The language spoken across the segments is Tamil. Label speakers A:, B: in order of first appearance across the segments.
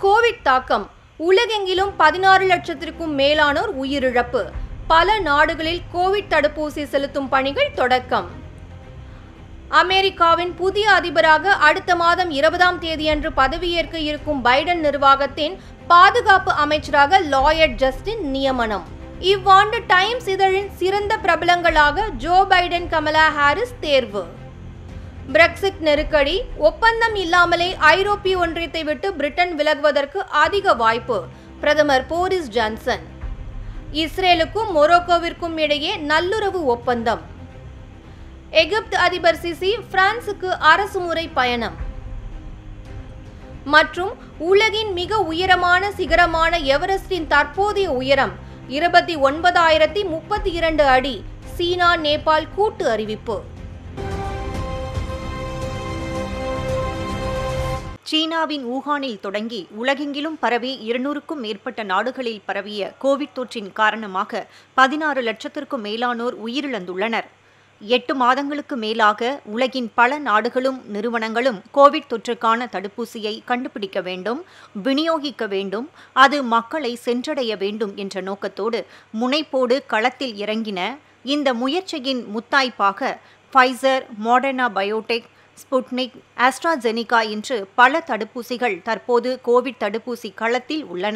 A: கோவிட் தாக்கம் உலகெங்கிலும் பதினாறு லட்சத்திற்கும் மேலானோர் உயிரிழப்பு பல நாடுகளில் கோவிட் தடுப்பூசி செலுத்தும் பணிகள் தொடக்கம் அமெரிக்காவின் புதிய அதிபராக அடுத்த மாதம் இருபதாம் தேதியன்று பதவியேற்க இருக்கும் பைடன் நிர்வாகத்தின் பாதுகாப்பு அமைச்சராக லாயட் ஜஸ்டின் நியமனம் இவ்வாண்டு டைம்ஸ் இதழின் சிறந்த பிரபலங்களாக ஜோ பைடன் கமலா ஹாரிஸ் தேர்வு பிரெக்சிட் நெருக்கடி ஒப்பந்தம் இல்லாமலே ஐரோப்பிய ஒன்றியத்தை விட்டு பிரிட்டன் விலகுவதற்கு அதிக வாய்ப்பு பிரதமர் போரிஸ் ஜான்சன் இஸ்ரேலுக்கும் மொரோக்கோவிற்கும் இடையே நல்லுறவு ஒப்பந்தம் எகிப்து அதிபர் சிசி பிரான்சுக்கு அரசுமுறை பயணம் மற்றும் உலகின் மிக உயரமான சிகரமான எவரெஸ்டின் தற்போதைய உயரம் இருபத்தி ஒன்பதாயிரத்தி முப்பத்தி இரண்டு அடி சீனா நேபாள் கூட்டு அறிவிப்பு
B: சீனாவின் ஊகானில் தொடங்கி உலகெங்கிலும் பரவி இருநூறுக்கும் மேற்பட்ட நாடுகளில் பரவிய கோவிட் தொற்றின் காரணமாக பதினாறு லட்சத்திற்கும் மேலானோர் உயிரிழந்துள்ளனர் எட்டு மாதங்களுக்கு மேலாக உலகின் பல நாடுகளும் நிறுவனங்களும் கோவிட் தொற்றுக்கான தடுப்பூசியை கண்டுபிடிக்க வேண்டும் விநியோகிக்க வேண்டும் அது மக்களை சென்றடைய வேண்டும் என்ற நோக்கத்தோடு முனைப்போடு களத்தில் இறங்கின இந்த முயற்சியின் முத்தாய்ப்பாக ஃபைசர் மாடர்னா பயோடெக் ஸ்புட்னிக் ஆஸ்ட்ராஜெனிகா என்று பல தடுப்பூசிகள் தற்போது கோவிட் தடுப்பூசி களத்தில் உள்ளன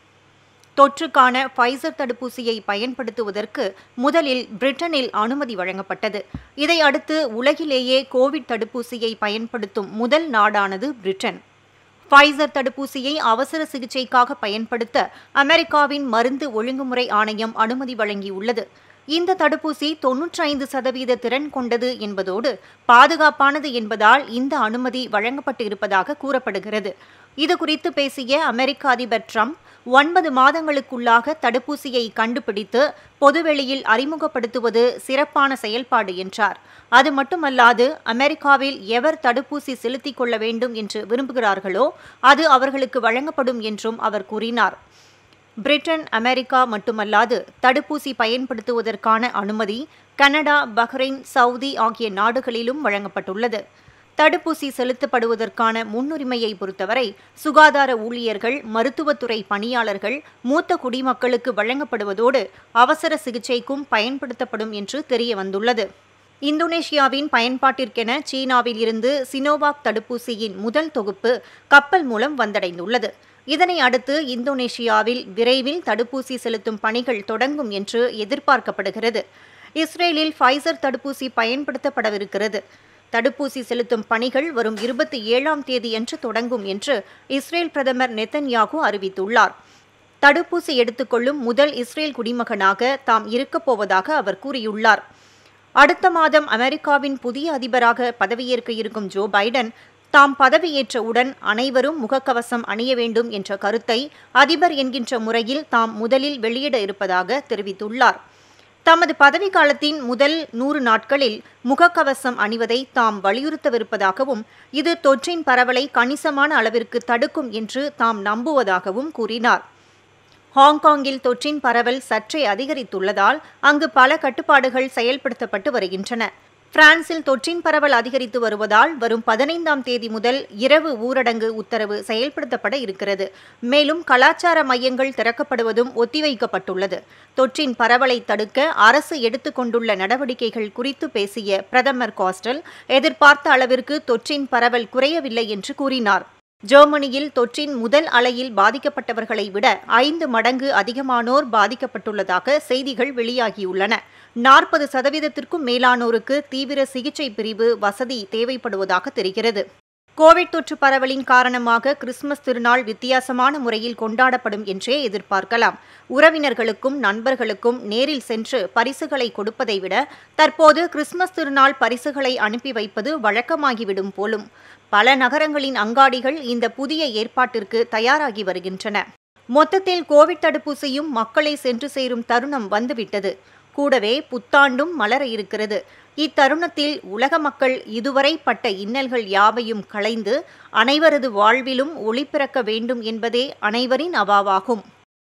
B: தொற்றுக்கான ஃபைசர் தடுப்பூசியை பயன்படுத்துவதற்கு முதலில் பிரிட்டனில் அனுமதி வழங்கப்பட்டது இதை அடுத்து உலகிலேயே கோவிட் தடுப்பூசியை பயன்படுத்தும் முதல் நாடானது பிரிட்டன் ஃபைசர் தடுப்பூசியை அவசர சிகிச்சைக்காக பயன்படுத்த அமெரிக்காவின் மருந்து ஒழுங்குமுறை ஆணையம் அனுமதி வழங்கியுள்ளது இந்த தடுப்பூசி தொன்னூற்றி ஐந்து சதவீத திறன் கொண்டது என்பதோடு பாதுகாப்பானது என்பதால் இந்த அனுமதி வழங்கப்பட்டு இருப்பதாக கூறப்படுகிறது இது குறித்து பேசிய அமெரிக்க அதிபர் ட்ரம்ப் ஒன்பது மாதங்களுக்குள்ளாக தடுப்பூசியை கண்டுபிடித்து பொதுவெளியில் அறிமுகப்படுத்துவது சிறப்பான செயல்பாடு என்றார் அது மட்டுமல்லாது அமெரிக்காவில் எவர் தடுப்பூசி செலுத்திக் கொள்ள வேண்டும் என்று விரும்புகிறார்களோ அது அவர்களுக்கு வழங்கப்படும் என்றும் அவர் கூறினார் பிரிட்டன் அமெரிக்கா மட்டுமல்லாது தடுப்பூசி பயன்படுத்துவதற்கான அனுமதி கனடா பஹ்ரைன் சவுதி ஆகிய நாடுகளிலும் வழங்கப்பட்டுள்ளது தடுப்பூசி செலுத்தப்படுவதற்கான முன்னுரிமையை பொறுத்தவரை சுகாதார ஊழியர்கள் மருத்துவத்துறை பணியாளர்கள் மூத்த குடிமக்களுக்கு வழங்கப்படுவதோடு அவசர சிகிச்சைக்கும் பயன்படுத்தப்படும் என்று தெரிய வந்துள்ளது இந்தோனேஷியாவின் பயன்பாட்டிற்கென சீனாவில் இருந்து சினோவாக் தடுப்பூசியின் முதல் தொகுப்பு கப்பல் மூலம் வந்தடைந்துள்ளது இதனை அடுத்து இந்தோனேஷியாவில் விரைவில் தடுப்பூசி செலுத்தும் பணிகள் தொடங்கும் என்று எதிர்பார்க்கப்படுகிறது இஸ்ரேலில் ஃபைசர் தடுப்பூசி பயன்படுத்தப்படவிருக்கிறது தடுப்பூசி செலுத்தும் பணிகள் வரும் இருபத்தி ஏழாம் தேதியன்று தொடங்கும் என்று இஸ்ரேல் பிரதமர் நெத்தன்யாகு அறிவித்துள்ளார் தடுப்பூசி எடுத்துக்கொள்ளும் முதல் இஸ்ரேல் குடிமகனாக தாம் இருக்கப் போவதாக அவர் கூறியுள்ளார் அடுத்த மாதம் அமெரிக்காவின் புதிய அதிபராக பதவியேற்க இருக்கும் ஜோ பைடன் தாம் பதவியேற்றவுடன் அனைவரும் முகக்கவசம் அணிய வேண்டும் என்ற கருத்தை அதிபர் என்கின்ற முறையில் தாம் முதலில் வெளியிட இருப்பதாக தெரிவித்துள்ளார் தமது பதவிக்காலத்தின் முதல் நூறு நாட்களில் முகக்கவசம் அணிவதை தாம் வலியுறுத்தவிருப்பதாகவும் இது தொற்றின் பரவலை கணிசமான அளவிற்கு தடுக்கும் என்று தாம் நம்புவதாகவும் கூறினார் ஹாங்காங்கில் தொற்றின் பரவல் சற்றே அதிகரித்துள்ளதால் அங்கு பல கட்டுப்பாடுகள் செயல்படுத்தப்பட்டு வருகின்றன பிரான்சில் தொற்றின் பரவல் அதிகரித்து வருவதால் வரும் பதினைந்தாம் தேதி முதல் இரவு ஊரடங்கு உத்தரவு செயல்படுத்தப்பட இருக்கிறது மேலும் கலாச்சார மையங்கள் திறக்கப்படுவதும் ஒத்திவைக்கப்பட்டுள்ளது தொற்றின் பரவலை தடுக்க அரசு எடுத்துக்கொண்டுள்ள நடவடிக்கைகள் குறித்து பேசிய பிரதமர் காஸ்டல் எதிர்பார்த்த அளவிற்கு தொற்றின் பரவல் குறையவில்லை என்று கூறினார் ஜெர்மனியில் தொற்றின் முதல் அலையில் பாதிக்கப்பட்டவர்களை விட ஐந்து மடங்கு அதிகமானோர் பாதிக்கப்பட்டுள்ளதாக செய்திகள் வெளியாகியுள்ளன நாற்பது சதவீதத்திற்கும் மேலானோருக்கு தீவிர சிகிச்சை பிரிவு வசதி தேவைப்படுவதாக தெரிகிறது கோவிட் தொற்று பரவலின் காரணமாக கிறிஸ்துமஸ் திருநாள் வித்தியாசமான முறையில் கொண்டாடப்படும் என்றே எதிர்பார்க்கலாம் உறவினர்களுக்கும் நண்பர்களுக்கும் நேரில் சென்று பரிசுகளை கொடுப்பதை விட தற்போது கிறிஸ்துமஸ் திருநாள் பரிசுகளை அனுப்பி வைப்பது வழக்கமாகிவிடும் போலும் பல நகரங்களின் அங்காடிகள் இந்த புதிய ஏற்பாட்டிற்கு தயாராகி வருகின்றன மொத்தத்தில் கோவிட் தடுப்பூசியும் மக்களை சென்று சேரும் தருணம் வந்துவிட்டது கூடவே புத்தாண்டும் மலர இருக்கிறது இத்தருணத்தில் உலக மக்கள் இதுவரை பட்ட இன்னல்கள் யாவையும் களைந்து அனைவரது வாழ்விலும் ஒளி பிறக்க வேண்டும் என்பதே அனைவரின் அவாவாகும்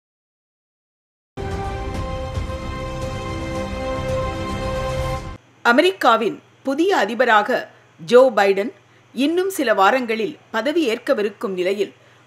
C: அமெரிக்காவின் புதிய அதிபராக ஜோ பைடன் இன்னும் சில வாரங்களில் பதவியேற்கவிருக்கும் நிலையில்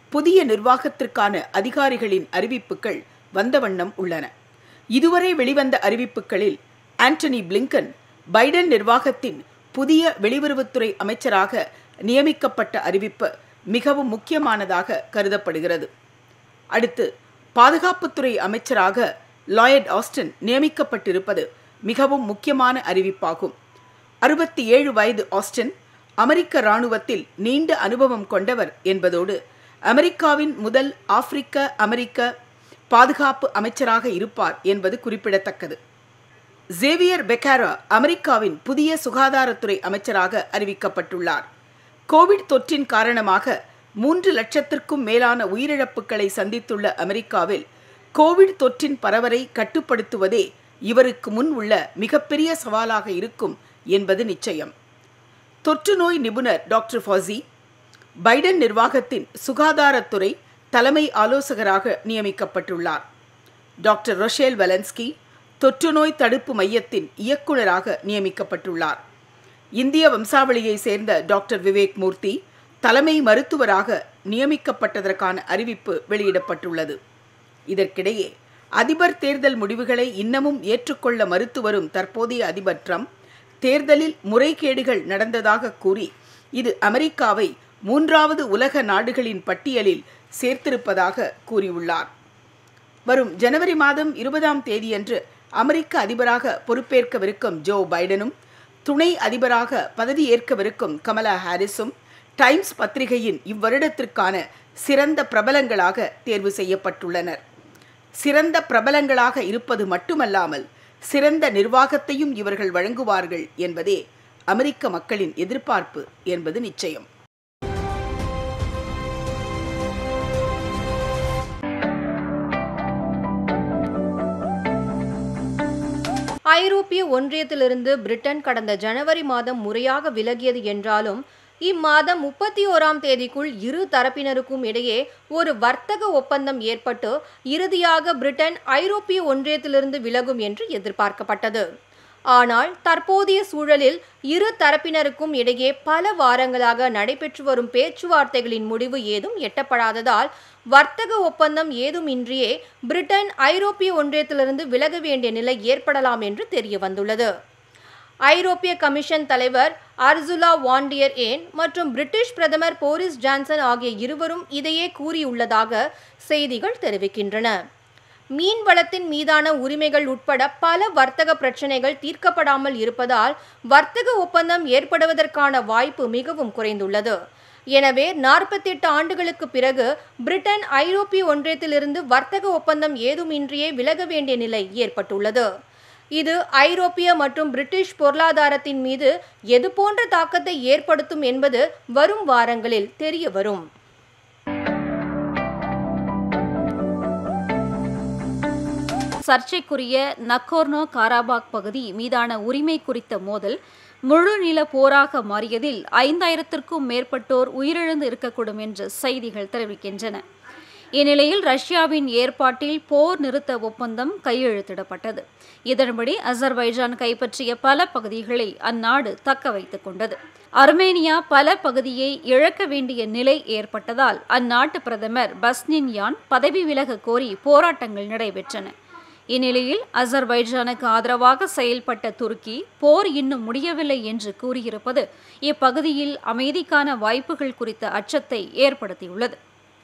C: புதிய நிர்வாகத்திற்கான அதிகாரிகளின் அறிவிப்புகள் வந்த வண்ணம் உள்ளன இதுவரை வெளிவந்த அறிவிப்புகளில் ஆண்டனி பிளிங்கன் பைடன் நிர்வாகத்தின் புதிய வெளியுறவுத்துறை அமைச்சராக நியமிக்கப்பட்ட அறிவிப்பு மிகவும் முக்கியமானதாக கருதப்படுகிறது அடுத்து பாதுகாப்புத்துறை அமைச்சராக லாயட் ஆஸ்டன் நியமிக்கப்பட்டிருப்பது மிகவும் முக்கியமான அறிவிப்பாகும் அறுபத்தி ஏழு வயது ஆஸ்டன் அமெரிக்க இராணுவத்தில் நீண்ட அனுபவம் கொண்டவர் என்பதோடு அமெரிக்காவின் முதல் ஆப்பிரிக்க அமெரிக்க பாதுகாப்பு அமைச்சராக இருப்பார் என்பது குறிப்பிடத்தக்கது ஜேவியர் பெக்காரா அமெரிக்காவின் புதிய சுகாதாரத்துறை அமைச்சராக அறிவிக்கப்பட்டுள்ளார் கோவிட் தொற்றின் காரணமாக மூன்று லட்சத்திற்கும் மேலான உயிரிழப்புகளை சந்தித்துள்ள அமெரிக்காவில் கோவிட் தொற்றின் பரவலை கட்டுப்படுத்துவதே இவருக்கு முன் உள்ள மிகப்பெரிய சவாலாக இருக்கும் என்பது நிச்சயம் தொற்று நோய் நிபுணர் டாக்டர் ஃபாசி பைடன் நிர்வாகத்தின் சுகாதாரத்துறை தலைமை ஆலோசகராக நியமிக்கப்பட்டுள்ளார் டாக்டர் ரொஷேல் வெலன்ஸ்கி தொற்றுநோய் தடுப்பு மையத்தின் இயக்குநராக நியமிக்கப்பட்டுள்ளார் இந்திய வம்சாவளியை சேர்ந்த டாக்டர் விவேக் மூர்த்தி தலைமை மருத்துவராக நியமிக்கப்பட்டதற்கான அறிவிப்பு வெளியிடப்பட்டுள்ளது இதற்கிடையே அதிபர் தேர்தல் முடிவுகளை இன்னமும் ஏற்றுக்கொள்ள மறுத்து வரும் தற்போதைய அதிபர் ட்ரம்ப் தேர்தலில் முறைகேடுகள் நடந்ததாக கூறி இது அமெரிக்காவை மூன்றாவது உலக நாடுகளின் பட்டியலில் சேர்த்திருப்பதாக கூறியுள்ளார் வரும் ஜனவரி மாதம் இருபதாம் தேதியன்று அமெரிக்க அதிபராக பொறுப்பேற்கவிருக்கும் ஜோ பைடனும் துணை அதிபராக பதவியேற்கவிருக்கும் கமலா ஹாரிஸும் டைம்ஸ் பத்திரிகையின் இவ்வருடத்திற்கான சிறந்த பிரபலங்களாக தேர்வு செய்யப்பட்டுள்ளனர் சிறந்த பிரபலங்களாக இருப்பது மட்டுமல்லாமல் சிறந்த நிர்வாகத்தையும் இவர்கள் வழங்குவார்கள் என்பதே அமெரிக்க மக்களின் எதிர்பார்ப்பு என்பது நிச்சயம்
A: ஐரோப்பிய ஒன்றியத்திலிருந்து பிரிட்டன் கடந்த ஜனவரி மாதம் முறையாக விலகியது என்றாலும் இம்மாதம் முப்பத்தி ஓராம் தேதிக்குள் இரு தரப்பினருக்கும் இடையே ஒரு வர்த்தக ஒப்பந்தம் ஏற்பட்டு இறுதியாக பிரிட்டன் ஐரோப்பிய ஒன்றியத்திலிருந்து விலகும் என்று எதிர்பார்க்கப்பட்டது ஆனால் தற்போதைய சூழலில் இரு தரப்பினருக்கும் இடையே பல வாரங்களாக நடைபெற்று வரும் பேச்சுவார்த்தைகளின் முடிவு ஏதும் எட்டப்படாததால் வர்த்தக ஒப்பந்தம் ஏதும் இன்றியே பிரிட்டன் ஐரோப்பிய ஒன்றியத்திலிருந்து விலக வேண்டிய நிலை ஏற்படலாம் என்று தெரிய வந்துள்ளது ஐரோப்பிய கமிஷன் தலைவர் அர்சுலா வாண்டியர் ஏன் மற்றும் பிரிட்டிஷ் பிரதமர் போரிஸ் ஜான்சன் ஆகிய இருவரும் இதையே கூறியுள்ளதாக செய்திகள் தெரிவிக்கின்றன மீன் வளத்தின் மீதான உரிமைகள் உட்பட பல வர்த்தக பிரச்சினைகள் தீர்க்கப்படாமல் இருப்பதால் வர்த்தக ஒப்பந்தம் ஏற்படுவதற்கான வாய்ப்பு மிகவும் குறைந்துள்ளது எனவே நாற்பத்தெட்டு ஆண்டுகளுக்கு பிறகு பிரிட்டன் ஐரோப்பிய ஒன்றியத்திலிருந்து வர்த்தக ஒப்பந்தம் ஏதுமின்றியே விலக வேண்டிய நிலை ஏற்பட்டுள்ளது இது ஐரோப்பிய மற்றும் பிரிட்டிஷ் பொருளாதாரத்தின் மீது எது போன்ற தாக்கத்தை ஏற்படுத்தும் என்பது வரும் வாரங்களில் தெரிய வரும்
D: சர்ச்சைக்குரிய நக்கோர்னோ காராபாக் பகுதி மீதான உரிமை குறித்த மோதல் முழு நில போராக மாறியதில் ஐந்தாயிரத்திற்கும் மேற்பட்டோர் உயிரிழந்து இருக்கக்கூடும் என்று செய்திகள் தெரிவிக்கின்றன இந்நிலையில் ரஷ்யாவின் ஏற்பாட்டில் போர் நிறுத்த ஒப்பந்தம் கையெழுத்திடப்பட்டது இதன்படி அசர்பைஜான் கைப்பற்றிய பல பகுதிகளை அந்நாடு தக்க வைத்துக் கொண்டது அர்மேனியா பல பகுதியை இழக்க வேண்டிய நிலை ஏற்பட்டதால் அந்நாட்டு பிரதமர் பஸ்னின் யான் பதவி விலக கோரி போராட்டங்கள் நடைபெற்றன இந்நிலையில் அசர்பைஜானுக்கு ஆதரவாக செயல்பட்ட துருக்கி போர் இன்னும் முடியவில்லை என்று கூறியிருப்பது இப்பகுதியில் அமைதிக்கான வாய்ப்புகள் குறித்த அச்சத்தை ஏற்படுத்தியுள்ளது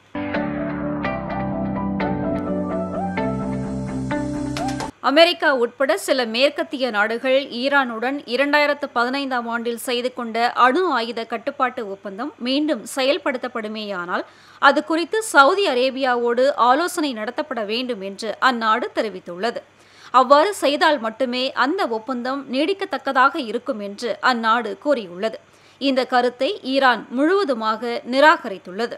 D: அமெரிக்கா உட்பட சில மேற்கத்திய நாடுகள் ஈரானுடன் இரண்டாயிரத்து பதினைந்தாம் ஆண்டில் செய்து கொண்ட அணு ஆயுத கட்டுப்பாட்டு ஒப்பந்தம் மீண்டும் செயல்படுத்தப்படுமேயானால் அது குறித்து சவுதி அரேபியாவோடு ஆலோசனை நடத்தப்பட வேண்டும் என்று அந்நாடு தெரிவித்துள்ளது அவ்வாறு செய்தால் மட்டுமே அந்த ஒப்பந்தம் நீடிக்கத்தக்கதாக இருக்கும் என்று அந்நாடு கூறியுள்ளது இந்த கருத்தை ஈரான் முழுவதுமாக நிராகரித்துள்ளது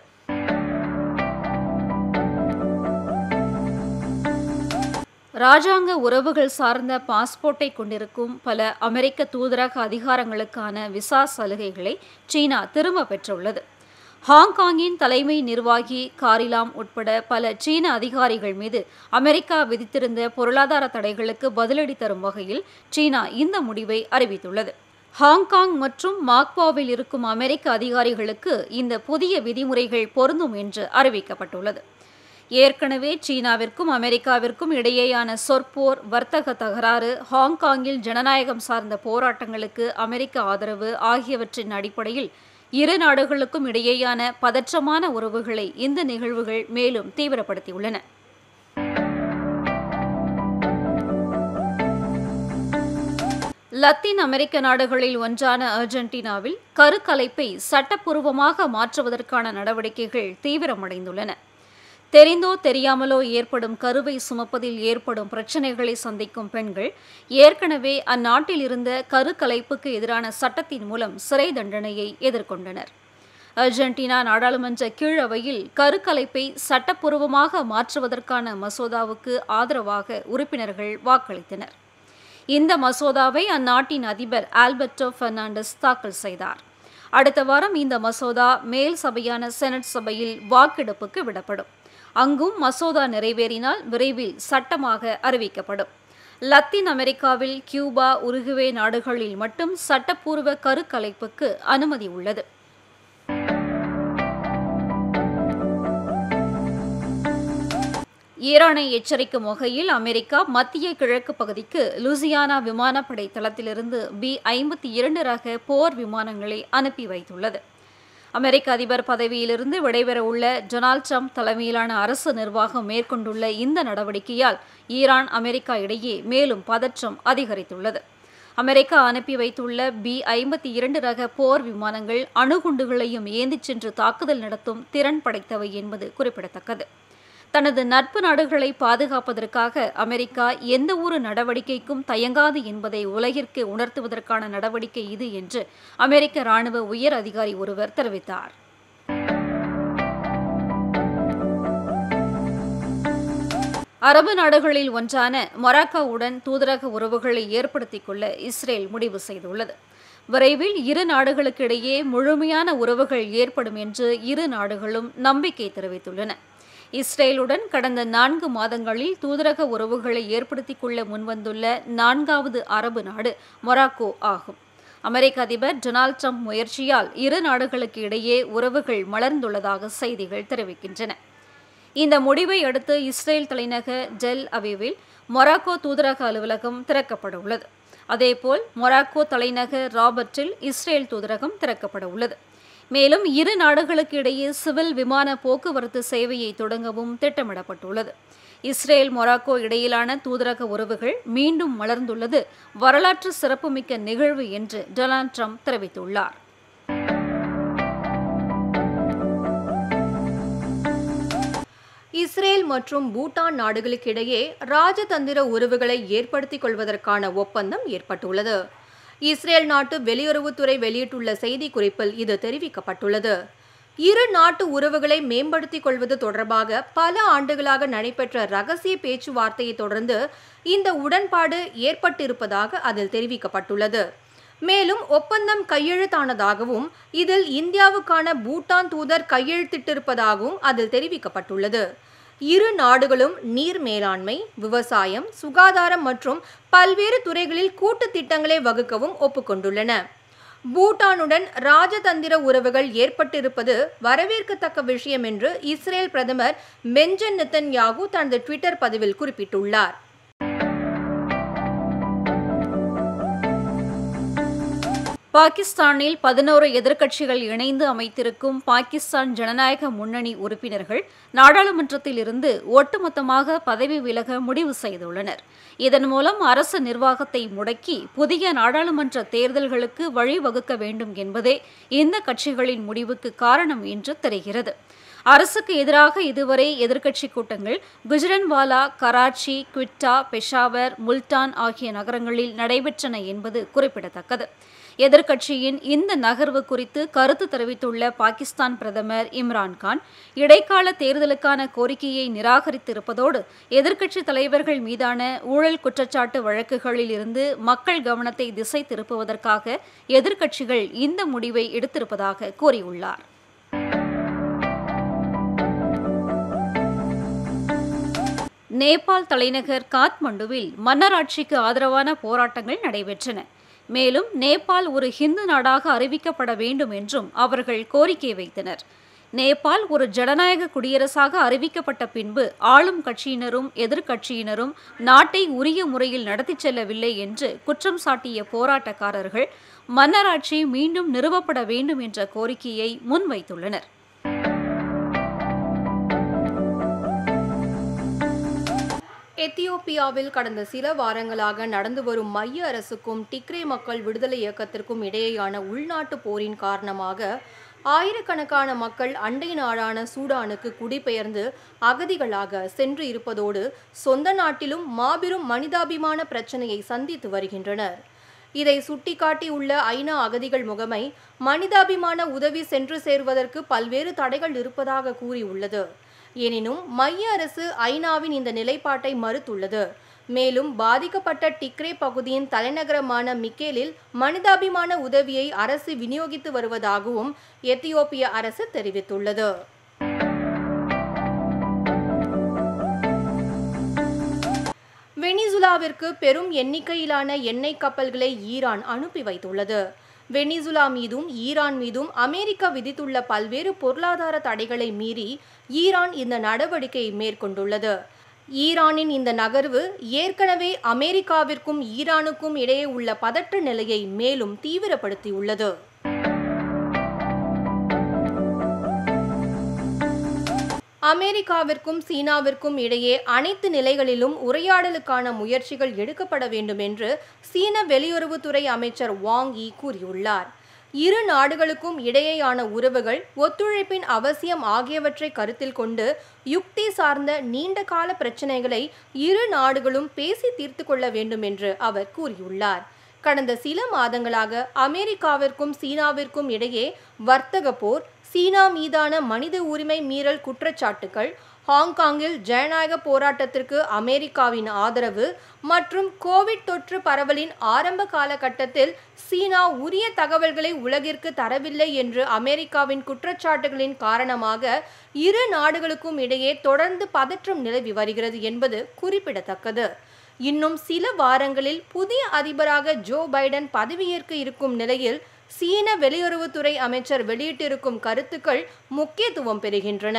D: ராஜாங்க உறவுகள் சார்ந்த பாஸ்போர்ட்டை கொண்டிருக்கும் பல அமெரிக்க தூதரக அதிகாரங்களுக்கான விசா சலுகைகளை சீனா திரும்ப பெற்றுள்ளது ஹாங்காங்கின் தலைமை நிர்வாகி காரிலாம் உட்பட பல சீன அதிகாரிகள் மீது அமெரிக்கா விதித்திருந்த பொருளாதார தடைகளுக்கு பதிலடி தரும் வகையில் சீனா இந்த முடிவை அறிவித்துள்ளது ஹாங்காங் மற்றும் மாக்வாவில் இருக்கும் அமெரிக்க அதிகாரிகளுக்கு இந்த புதிய விதிமுறைகள் பொருந்தும் என்று அறிவிக்கப்பட்டுள்ளது ஏற்கனவே சீனாவிற்கும் அமெரிக்காவிற்கும் இடையேயான சொற்போர் வர்த்தக தகராறு ஹாங்காங்கில் ஜனநாயகம் சார்ந்த போராட்டங்களுக்கு அமெரிக்க ஆதரவு ஆகியவற்றின் அடிப்படையில் இரு நாடுகளுக்கும் இடையேயான பதற்றமான உறவுகளை இந்த நிகழ்வுகள் மேலும் தீவிரப்படுத்தியுள்ளன லத்தீன் அமெரிக்க நாடுகளில் ஒன்றான அர்ஜென்டினாவில் கருக்கலைப்பை சட்டப்பூர்வமாக மாற்றுவதற்கான நடவடிக்கைகள் தீவிரமடைந்துள்ளன தெரிந்தோ தெரியாமலோ ஏற்படும் கருவை சுமப்பதில் ஏற்படும் பிரச்சினைகளை சந்திக்கும் பெண்கள் ஏற்கனவே அந்நாட்டில் இருந்த கருக்கலைப்புக்கு எதிரான சட்டத்தின் மூலம் சிறை தண்டனையை எதிர்கொண்டனர் அர்ஜென்டினா நாடாளுமன்ற கீழவையில் கருக்கலைப்பை சட்டப்பூர்வமாக மாற்றுவதற்கான மசோதாவுக்கு ஆதரவாக உறுப்பினர்கள் வாக்களித்தனர் இந்த மசோதாவை அந்நாட்டின் அதிபர் ஆல்பர்டோ பெர்னாண்டஸ் தாக்கல் செய்தார் அடுத்த வாரம் இந்த மசோதா மேல் சபையான செனட் சபையில் வாக்கெடுப்புக்கு விடப்படும் அங்கும் மசோதா நிறைவேறினால் விரைவில் சட்டமாக அறிவிக்கப்படும் லத்தீன் அமெரிக்காவில் கியூபா உருகுவே நாடுகளில் மட்டும் சட்டப்பூர்வ கருக்கலைப்புக்கு அனுமதி உள்ளது ஈரானை எச்சரிக்கும் வகையில் அமெரிக்கா மத்திய கிழக்கு பகுதிக்கு லூசியானா விமானப்படை தளத்திலிருந்து பி ஐம்பத்தி இரண்டு ரக போர் விமானங்களை அனுப்பி வைத்துள்ளது அமெரிக்க அதிபர் பதவியிலிருந்து விடைபெறவுள்ள டொனால்ட் ட்ரம்ப் தலைமையிலான அரசு நிர்வாகம் மேற்கொண்டுள்ள இந்த நடவடிக்கையால் ஈரான் அமெரிக்கா இடையே மேலும் பதற்றம் அதிகரித்துள்ளது அமெரிக்கா அனுப்பி வைத்துள்ள பி ஐம்பத்தி இரண்டு ரக போர் விமானங்கள் அணுகுண்டுகளையும் ஏந்திச் சென்று தாக்குதல் நடத்தும் திறன் படைத்தவை என்பது குறிப்பிடத்தக்கது தனது நட்பு நாடுகளை பாதுகாப்பதற்காக அமெரிக்கா எந்த ஒரு நடவடிக்கைக்கும் தயங்காது என்பதை உலகிற்கு உணர்த்துவதற்கான நடவடிக்கை இது என்று அமெரிக்க ராணுவ உயர் அதிகாரி ஒருவர் தெரிவித்தார் அரபு நாடுகளில் ஒன்றான மொராக்காவுடன் தூதரக உறவுகளை ஏற்படுத்திக் கொள்ள இஸ்ரேல் முடிவு செய்துள்ளது விரைவில் இரு நாடுகளுக்கிடையே முழுமையான உறவுகள் ஏற்படும் என்று இரு நாடுகளும் நம்பிக்கை தெரிவித்துள்ளன இஸ்ரேலுடன் கடந்த நான்கு மாதங்களில் தூதரக உறவுகளை ஏற்படுத்திக் கொள்ள முன்வந்துள்ள நான்காவது அரபு நாடு மொராக்கோ ஆகும் அமெரிக்க அதிபர் டொனால்ட் ட்ரம்ப் முயற்சியால் இரு நாடுகளுக்கு இடையே உறவுகள் மலர்ந்துள்ளதாக செய்திகள் தெரிவிக்கின்றன இந்த முடிவை அடுத்து இஸ்ரேல் தலைநகர் டெல் அவிவில் மொராக்கோ தூதரக அலுவலகம் திறக்கப்பட உள்ளது அதேபோல் மொராக்கோ தலைநகர் ராபர்ட்டில் இஸ்ரேல் தூதரகம் திறக்கப்பட உள்ளது மேலும் இரு நாடுகளுக்கு இடையே சிவில் விமான போக்குவரத்து சேவையை தொடங்கவும் திட்டமிடப்பட்டுள்ளது இஸ்ரேல் மொராக்கோ இடையிலான தூதரக உறவுகள் மீண்டும் மலர்ந்துள்ளது வரலாற்று சிறப்புமிக்க நிகழ்வு என்று டொனால்ட் ட்ரம்ப் தெரிவித்துள்ளார்
A: இஸ்ரேல் மற்றும் பூட்டான் நாடுகளுக்கிடையே ராஜதந்திர உறவுகளை ஏற்படுத்திக் கொள்வதற்கான ஒப்பந்தம் ஏற்பட்டுள்ளது இஸ்ரேல் நாட்டு வெளியுறவுத்துறை வெளியிட்டுள்ள செய்திக்குறிப்பில் இது தெரிவிக்கப்பட்டுள்ளது இரு நாட்டு உறவுகளை மேம்படுத்திக் கொள்வது தொடர்பாக பல ஆண்டுகளாக நடைபெற்ற ரகசிய பேச்சுவார்த்தையை தொடர்ந்து இந்த உடன்பாடு ஏற்பட்டிருப்பதாக அதில் தெரிவிக்கப்பட்டுள்ளது மேலும் ஒப்பந்தம் கையெழுத்தானதாகவும் இதில் இந்தியாவுக்கான பூட்டான் தூதர் கையெழுத்திட்டிருப்பதாகவும் அதில் தெரிவிக்கப்பட்டுள்ளது இரு நாடுகளும் நீர் மேலாண்மை விவசாயம் சுகாதாரம் மற்றும் பல்வேறு துறைகளில் கூட்டு திட்டங்களை வகுக்கவும் ஒப்புக்கொண்டுள்ளன பூட்டானுடன் ராஜதந்திர உறவுகள் ஏற்பட்டிருப்பது வரவேற்கத்தக்க விஷயம் என்று இஸ்ரேல் பிரதமர் பெஞ்சன் நித்தன்யாகு தனது ட்விட்டர் பதிவில் குறிப்பிட்டுள்ளார்
D: பாகிஸ்தானில் பதினோரு எதிர்க்கட்சிகள் இணைந்து அமைத்திருக்கும் பாகிஸ்தான் ஜனநாயக முன்னணி உறுப்பினர்கள் நாடாளுமன்றத்தில் இருந்து ஒட்டுமொத்தமாக பதவி விலக முடிவு செய்துள்ளனர் இதன் மூலம் அரசு நிர்வாகத்தை முடக்கி புதிய நாடாளுமன்ற தேர்தல்களுக்கு வழிவகுக்க வேண்டும் என்பதே இந்த கட்சிகளின் முடிவுக்கு காரணம் என்று தெரிகிறது அரசுக்கு எதிராக இதுவரை எதிர்க்கட்சி கூட்டங்கள் குஜரன்வாலா கராச்சி குவிட்டா பெஷாவர் முல்டான் ஆகிய நகரங்களில் நடைபெற்றன என்பது குறிப்பிடத்தக்கது எதிர்க்கட்சியின் இந்த நகர்வு குறித்து கருத்து தெரிவித்துள்ள பாகிஸ்தான் பிரதமர் இம்ரான்கான் இடைக்கால தேர்தலுக்கான கோரிக்கையை நிராகரித்திருப்பதோடு எதிர்க்கட்சி தலைவர்கள் மீதான ஊழல் குற்றச்சாட்டு வழக்குகளில் இருந்து மக்கள் கவனத்தை திசை திருப்புவதற்காக எதிர்க்கட்சிகள் இந்த முடிவை எடுத்திருப்பதாக கூறியுள்ளார் நேபாள் தலைநகர் காத்மண்டுவில் மன்னராட்சிக்கு ஆதரவான போராட்டங்கள் நடைபெற்றன மேலும் நேபாள் ஒரு ஹிந்து நாடாக அறிவிக்கப்பட வேண்டும் என்றும் அவர்கள் கோரிக்கை வைத்தனர் நேபாள் ஒரு ஜனநாயக குடியரசாக அறிவிக்கப்பட்ட பின்பு ஆளும் கட்சியினரும் எதிர்க்கட்சியினரும் நாட்டை உரிய முறையில் நடத்திச் செல்லவில்லை என்று குற்றம் சாட்டிய போராட்டக்காரர்கள் மன்னராட்சி மீண்டும் நிறுவப்பட வேண்டும் என்ற கோரிக்கையை முன்வைத்துள்ளனர்
A: எத்தியோப்பியாவில் கடந்த சில வாரங்களாக நடந்து வரும் மைய அரசுக்கும் டிக்ரே மக்கள் விடுதலை இயக்கத்திற்கும் இடையேயான உள்நாட்டு போரின் காரணமாக ஆயிரக்கணக்கான மக்கள் அண்டை நாடான சூடானுக்கு குடிபெயர்ந்து அகதிகளாக சென்று இருப்பதோடு சொந்த நாட்டிலும் மாபெரும் மனிதாபிமான பிரச்சனையை சந்தித்து வருகின்றனர் இதை சுட்டிக்காட்டியுள்ள ஐநா அகதிகள் முகமை மனிதாபிமான உதவி சென்று சேர்வதற்கு பல்வேறு தடைகள் இருப்பதாக கூறியுள்ளது எனினும் மைய அரசு ஐநாவின் இந்த நிலைப்பாட்டை மறுத்துள்ளது மேலும் பாதிக்கப்பட்ட டிக்ரே பகுதியின் தலைநகரமான மிக்கேலில் மனிதாபிமான உதவியை அரசு விநியோகித்து வருவதாகவும் எத்தியோப்பிய அரசு தெரிவித்துள்ளது வெனிசுலாவிற்கு பெரும் எண்ணிக்கையிலான எண்ணெய் கப்பல்களை ஈரான் அனுப்பி வைத்துள்ளது வெனிசுலா மீதும் ஈரான் மீதும் அமெரிக்கா விதித்துள்ள பல்வேறு பொருளாதார தடைகளை மீறி ஈரான் இந்த நடவடிக்கையை மேற்கொண்டுள்ளது ஈரானின் இந்த நகர்வு ஏற்கனவே அமெரிக்காவிற்கும் ஈரானுக்கும் இடையே உள்ள பதற்ற நிலையை மேலும் தீவிரப்படுத்தியுள்ளது அமெரிக்காவிற்கும் சீனாவிற்கும் இடையே அனைத்து நிலைகளிலும் உரையாடலுக்கான முயற்சிகள் எடுக்கப்பட வேண்டும் என்று சீன வெளியுறவுத்துறை அமைச்சர் வாங் யி கூறியுள்ளார் இரு நாடுகளுக்கும் இடையேயான உறவுகள் ஒத்துழைப்பின் அவசியம் ஆகியவற்றை கருத்தில் கொண்டு யுக்தி சார்ந்த நீண்ட கால பிரச்சினைகளை இரு நாடுகளும் பேசி தீர்த்து கொள்ள வேண்டும் என்று அவர் கூறியுள்ளார் கடந்த சில மாதங்களாக அமெரிக்காவிற்கும் சீனாவிற்கும் இடையே வர்த்தக போர் சீனா மீதான மனித உரிமை மீறல் குற்றச்சாட்டுகள் ஹாங்காங்கில் ஜனநாயக போராட்டத்திற்கு அமெரிக்காவின் ஆதரவு மற்றும் கோவிட் தொற்று பரவலின் ஆரம்ப காலகட்டத்தில் சீனா உரிய தகவல்களை உலகிற்கு தரவில்லை என்று அமெரிக்காவின் குற்றச்சாட்டுகளின் காரணமாக இரு நாடுகளுக்கும் இடையே தொடர்ந்து பதற்றம் நிலவி வருகிறது என்பது குறிப்பிடத்தக்கது இன்னும் சில வாரங்களில் புதிய அதிபராக ஜோ பைடன் பதவியேற்க இருக்கும் நிலையில் சீன வெளியுறவுத்துறை அமைச்சர் வெளியிட்டிருக்கும் கருத்துக்கள் முக்கியத்துவம் பெறுகின்றன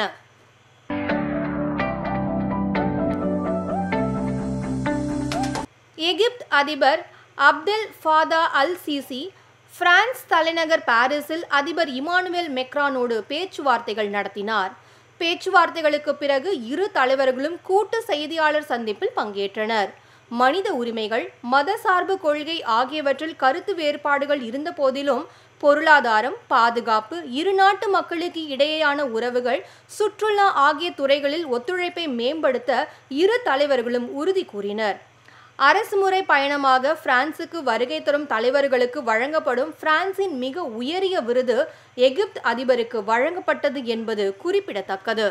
A: எகிப்து அதிபர் Abdel Fattah al Sisi France தலைநகர் பாரிஸில் அதிபர் இமானுவேல் மெக்ரானோடு பேச்சுவார்த்தைகள் நடத்தினார் பேச்சுவார்த்தைகளுக்கு பிறகு இரு தலைவர்களும் கூட்டு செய்தியாளர் சந்திப்பில் பங்கேற்றனர் மனித உரிமைகள் மதசார்பு கொள்கை ஆகியவற்றில் கருத்து வேறுபாடுகள் இருந்த போதிலும் பொருளாதாரம் பாதுகாப்பு இரு நாட்டு மக்களுக்கு இடையேயான உறவுகள் சுற்றுலா ஆகிய துறைகளில் ஒத்துழைப்பை மேம்படுத்த இரு தலைவர்களும் உறுதி கூறினர் அரசுமுறை பயணமாக பிரான்சுக்கு வருகை தரும் தலைவர்களுக்கு வழங்கப்படும் பிரான்சின் மிக உயரிய விருது எகிப்து அதிபருக்கு வழங்கப்பட்டது என்பது குறிப்பிடத்தக்கது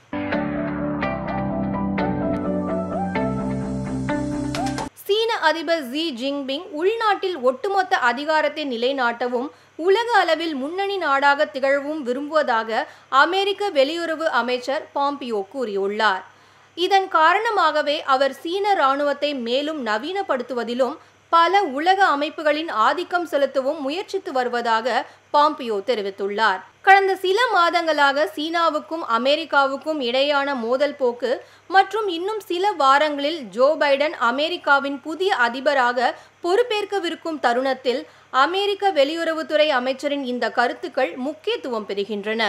A: சீன அதிபர் ஜி ஜின்பிங் உள்நாட்டில் ஒட்டுமொத்த அதிகாரத்தை நிலைநாட்டவும் உலக அளவில் முன்னணி நாடாக திகழவும் விரும்புவதாக அமெரிக்க வெளியுறவு அமைச்சர் பாம்பியோ கூறியுள்ளார் இதன் காரணமாகவே அவர் சீன இராணுவத்தை மேலும் நவீனப்படுத்துவதிலும் பல உலக அமைப்புகளின் ஆதிக்கம் செலுத்தவும் முயற்சித்து வருவதாக பாம்பியோ தெரிவித்துள்ளார் கடந்த சில மாதங்களாக சீனாவுக்கும் அமெரிக்காவுக்கும் இடையான மோதல் போக்கு மற்றும் இன்னும் சில வாரங்களில் ஜோ பைடன் அமெரிக்காவின் புதிய அதிபராக பொறுப்பேற்கவிருக்கும் தருணத்தில் அமெரிக்க வெளியுறவுத்துறை அமைச்சரின் இந்த கருத்துக்கள் முக்கியத்துவம் பெறுகின்றன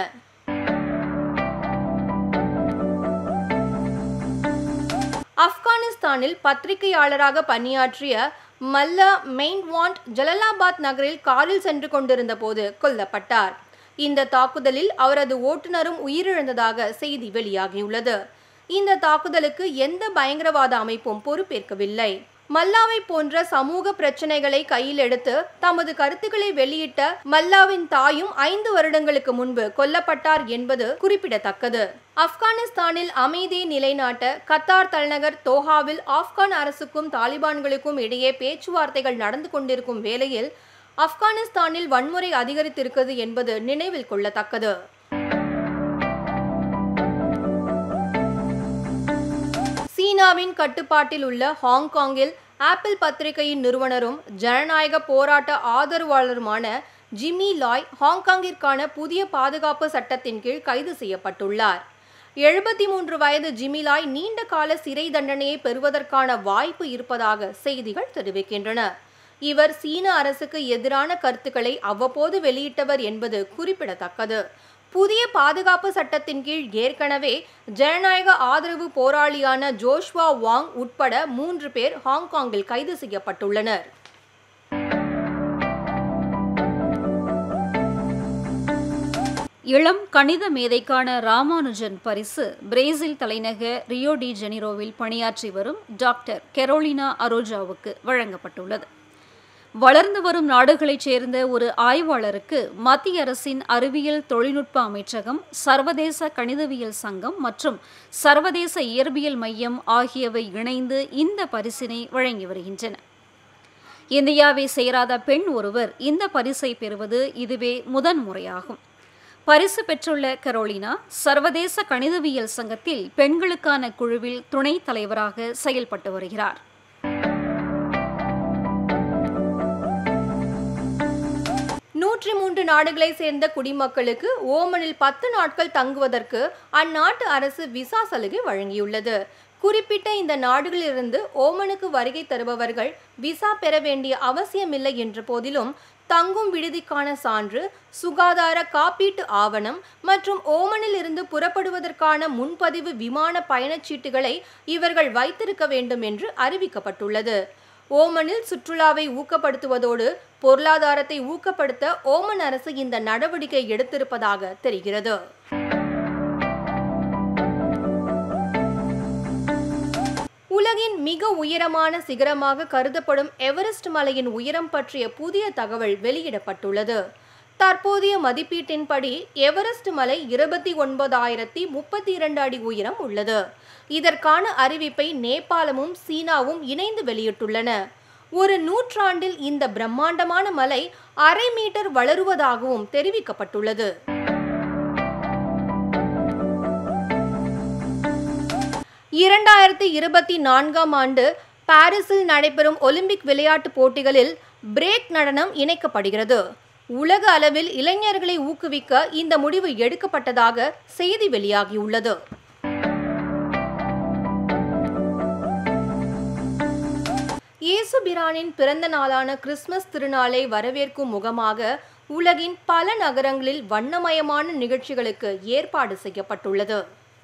A: ஆப்கானிஸ்தானில் பத்திரிகையாளராக பணியாற்றிய மல்லா மெயின்வாண்ட் ஜலலாபாத் நகரில் காரில் சென்று கொண்டிருந்த போது கொல்லப்பட்டார் இந்த தாக்குதலில் அவரது ஓட்டுநரும் உயிரிழந்ததாக செய்தி வெளியாகியுள்ளது இந்த தாக்குதலுக்கு எந்த பயங்கரவாத அமைப்பும் பொறுப்பேற்கவில்லை மல்லாவை போன்ற சமூக பிரச்சனைகளை கையில் எடுத்து தமது கருத்துக்களை வெளியிட்ட மல்லாவின் தாயும் ஐந்து வருடங்களுக்கு முன்பு கொல்லப்பட்டார் என்பது குறிப்பிடத்தக்கது ஆப்கானிஸ்தானில் அமைதியை நிலைநாட்ட கத்தார் தலைநகர் தோஹாவில் ஆப்கான் அரசுக்கும் தாலிபான்களுக்கும் இடையே பேச்சுவார்த்தைகள் நடந்து கொண்டிருக்கும் வேளையில் ஆப்கானிஸ்தானில் வன்முறை அதிகரித்திருக்கிறது என்பது நினைவில் கொள்ளத்தக்கது சீனாவின் கட்டுப்பாட்டில் உள்ள ஹாங்காங்கில் ஆப்பிள் பத்திரிகையின் நிறுவனரும் ஜனநாயக போராட்ட ஆதரவாளருமான ஜிம்மி லாய் ஹாங்காங்கிற்கான புதிய பாதுகாப்பு சட்டத்தின் கீழ் கைது செய்யப்பட்டுள்ளார் எழுபத்தி மூன்று வயது ஜிமிலாய் நீண்ட கால சிறை தண்டனையை பெறுவதற்கான வாய்ப்பு இருப்பதாக செய்திகள் தெரிவிக்கின்றன இவர் சீன அரசுக்கு எதிரான கருத்துக்களை அவ்வப்போது வெளியிட்டவர் என்பது குறிப்பிடத்தக்கது புதிய பாதுகாப்பு சட்டத்தின் கீழ் ஏற்கனவே ஜனநாயக ஆதரவு போராளியான ஜோஷ்வா வாங் உட்பட மூன்று பேர் ஹாங்காங்கில் கைது செய்யப்பட்டுள்ளனர்
D: இளம் கணித மேதைக்கான ராமானுஜன் பரிசு பிரேசில் தலைநகர் ரியோ டி ஜெனிரோவில் பணியாற்றி வரும் டாக்டர் கெரோலினா அரோஜாவுக்கு வழங்கப்பட்டுள்ளது வளர்ந்து வரும் நாடுகளைச் சேர்ந்த ஒரு ஆய்வாளருக்கு மத்திய அரசின் அறிவியல் தொழில்நுட்ப அமைச்சகம் சர்வதேச கணிதவியல் சங்கம் மற்றும் சர்வதேச இயற்பியல் மையம் ஆகியவை இணைந்து இந்த பரிசினை வழங்கி வருகின்றன இந்தியாவை சேராத பெண் ஒருவர் இந்த பரிசை பெறுவது இதுவே முதன் முறையாகும் பரிசு பெற்றுள்ள கரோலினா சர்வதேச கணிதவியல் சங்கத்தில் பெண்களுக்கான குழுவில் துணைத் தலைவராக செயல்பட்டு வருகிறார்
A: நூற்றி மூன்று நாடுகளை சேர்ந்த குடிமக்களுக்கு ஓமனில் பத்து நாட்கள் தங்குவதற்கு அந்நாட்டு அரசு விசா சலுகை வழங்கியுள்ளது குறிப்பிட்ட இந்த நாடுகளிலிருந்து ஓமனுக்கு வருகை தருபவர்கள் விசா பெற வேண்டிய அவசியமில்லை என்ற போதிலும் தங்கும் விடுதிக்கான சான்று சுகாதார காப்பீட்டு ஆவணம் மற்றும் ஓமனில் இருந்து புறப்படுவதற்கான முன்பதிவு விமான பயணச்சீட்டுகளை இவர்கள் வைத்திருக்க வேண்டும் என்று அறிவிக்கப்பட்டுள்ளது ஓமனில் சுற்றுலாவை ஊக்கப்படுத்துவதோடு பொருளாதாரத்தை ஊக்கப்படுத்த ஓமன் அரசு இந்த நடவடிக்கை எடுத்திருப்பதாக தெரிகிறது உலகின் மிக உயரமான சிகரமாக கருதப்படும் எவரெஸ்ட் மலையின் உயரம் பற்றிய புதிய தகவல் வெளியிடப்பட்டுள்ளது தற்போதைய மதிப்பீட்டின்படி எவரெஸ்ட் மலை இருபத்தி ஒன்பதாயிரத்தி முப்பத்தி இரண்டு அடி உயரம் உள்ளது இதற்கான அறிவிப்பை நேபாளமும் சீனாவும் இணைந்து வெளியிட்டுள்ளன ஒரு நூற்றாண்டில் இந்த பிரம்மாண்டமான மலை அரை மீட்டர் வளருவதாகவும் தெரிவிக்கப்பட்டுள்ளது இரண்டாயிரத்தி இருபத்தி நான்காம் ஆண்டு பாரிஸில் நடைபெறும் ஒலிம்பிக் விளையாட்டுப் போட்டிகளில் பிரேக் நடனம் இணைக்கப்படுகிறது உலக அளவில் இளைஞர்களை ஊக்குவிக்க இந்த முடிவு எடுக்கப்பட்டதாக செய்தி வெளியாகியுள்ளது இயேசு பிரானின் பிறந்த நாளான கிறிஸ்துமஸ் திருநாளை வரவேற்கும் முகமாக உலகின் பல நகரங்களில் வண்ணமயமான நிகழ்ச்சிகளுக்கு ஏற்பாடு செய்யப்பட்டுள்ளது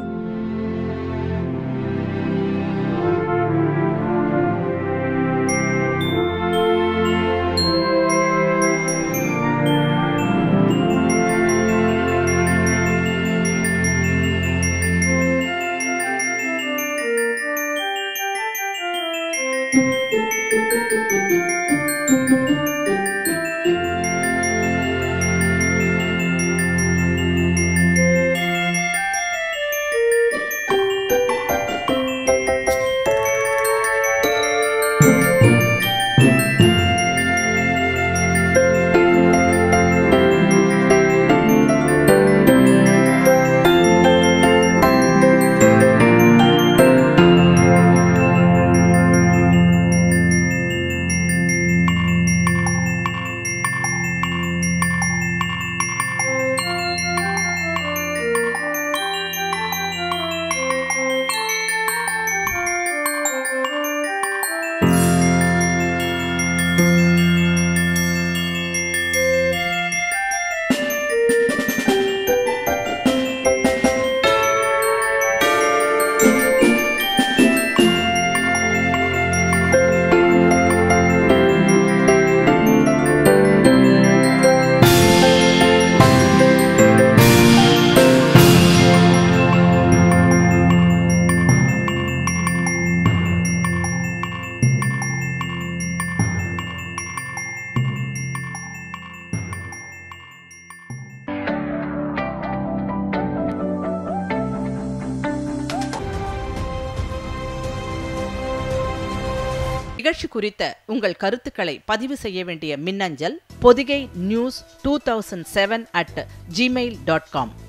E: நிகழ்ச்சி குறித்த உங்கள் கருத்துக்களை பதிவு செய்ய வேண்டிய மின்னஞ்சல் Podhigai news two thousand seven at Gmail dot com